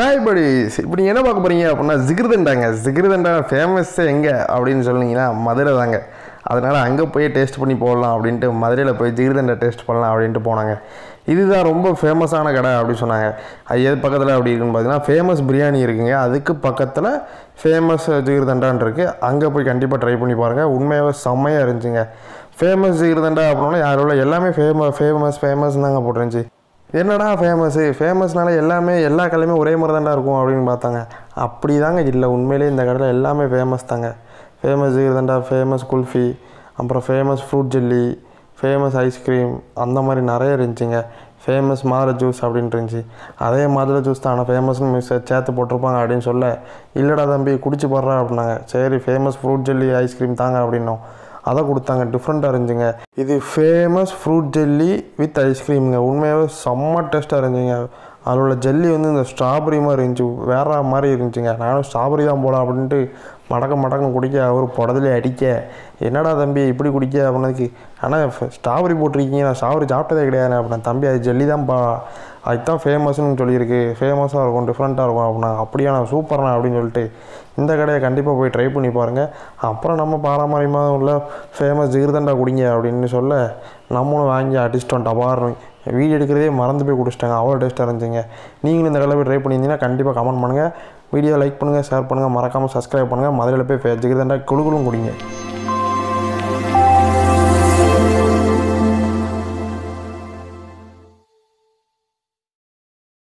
hi buddies இப்போ நீங்கள் என்ன பார்க்க போகிறீங்க அப்படின்னா ஜிகிருதண்டாங்க ஜிகிருதண்டா ஃபேமஸ் எங்கே அப்படின்னு சொன்னீங்கன்னா மதுரை தாங்க அதனால் அங்கே போய் டேஸ்ட் பண்ணி போடலாம் அப்படின்ட்டு மதுரையில் போய் ஜிகிருதண்டா டேஸ்ட் பண்ணலாம் அப்படின்ட்டு போனாங்க இதுதான் ரொம்ப ஃபேமஸான கடை அப்படின்னு சொன்னாங்க அது எது பக்கத்தில் அப்படி இருக்குன்னு பார்த்தீங்கன்னா ஃபேமஸ் பிரியாணி இருக்குங்க அதுக்கு பக்கத்தில் ஃபேமஸ் ஜிகிருதண்டான் இருக்குது அங்கே போய் கண்டிப்பாக ட்ரை பண்ணி பாருங்கள் உண்மையாகவே செம்மையாக இருந்துச்சுங்க ஃபேமஸ் ஜிகிருதண்டா அப்படின்னா யாரோட எல்லாமே ஃபேமஸ் ஃபேமஸ் ஃபேமஸ் தாங்க போட்டுருந்துச்சு என்னடா ஃபேமஸு ஃபேமஸ்னால எல்லாமே எல்லா கடையுமே ஒரே மாதிரி தான்டா இருக்கும் அப்படின்னு பார்த்தாங்க அப்படி தாங்க இல்லை உண்மையிலேயே இந்த கடையில் எல்லாமே ஃபேமஸ் தாங்க ஃபேமஸ் இதுதான்டா ஃபேமஸ் குல்ஃபி அப்புறம் famous fruit jelly famous ice cream அந்த மாதிரி நிறைய இருந்துச்சுங்க ஃபேமஸ் மாதுளை ஜூஸ் அப்படின்ட்டு இருந்துச்சு அதே மாதுளை ஜூஸ் தான் ஆனால் ஃபேமஸ்னு மிஸ் சேர்த்து போட்டிருப்பாங்க அப்படின்னு சொல்ல இல்லைடா தம்பி குடிச்சு போடுறா அப்படின்னாங்க சரி ஃபேமஸ் ஃப்ரூட் ஜெல்லி ஐஸ்கிரீம் தாங்க அப்படின்னோம் அதை கொடுத்தாங்க டிஃப்ரெண்ட்டாக இருந்துச்சுங்க இது ஃபேமஸ் ஃப்ரூட் ஜெல்லி வித் ஐஸ்கிரீமுங்க உண்மையாகவே செம்ம டேஸ்ட்டாக இருந்துச்சுங்க அதில் உள்ள ஜெல்லி வந்து இந்த ஸ்ட்ராபெரி மாதிரி இருந்துச்சு வேற மாதிரி இருந்துச்சுங்க நானும் ஸ்ட்ராபெரி தான் போலாம் அப்படின்ட்டு மடக்க மடக்கம் குடிக்க அவர் புடதுலே அடிக்க என்னடா தம்பி இப்படி குடிக்க அப்படின்னதுக்கு ஆனால் ஸ்ட்ராபெரி போட்டிருக்கீங்க நான் ஸ்ட்ராபெரி சாப்பிட்டதே கிடையாது அப்படின்னா தம்பி அது ஜெல்லி தான்ப்பா அதுதான் ஃபேமஸ்னு சொல்லியிருக்கு ஃபேமஸாக இருக்கும் டிஃப்ரெண்ட்டாக இருக்கும் அப்படின்னா அப்படியா நான் சூப்பர்ண்ணா அப்படின்னு சொல்லிட்டு இந்த கடையை கண்டிப்பாக போய் ட்ரை பண்ணி பாருங்கள் அப்புறம் நம்ம பாரம்பரியமாக உள்ள ஃபேமஸ் ஜிகிர்தண்டா குடிங்க அப்படின்னு சொல்ல நம்மளும் வாங்கி அடிச்சிட்டோம் டபார்னு வீடியோ எடுக்கிறதே மறந்து போய் குடிச்சிட்டாங்க அவ்வளோ டேஸ்ட்டாக இருந்துச்சுங்க நீங்களும் இந்த கடையில் போய் ட்ரை பண்ணியிருந்தீங்கன்னா கண்டிப்பாக கமெண்ட் பண்ணுங்கள் வீடியோ லைக் பண்ணுங்கள் ஷேர் பண்ணுங்கள் மறக்காமல் சப்ஸ்கிரைப் பண்ணுங்கள் மதுரையில் போய் ஜிகிர்தண்டா குழுக்குழும் குடிங்க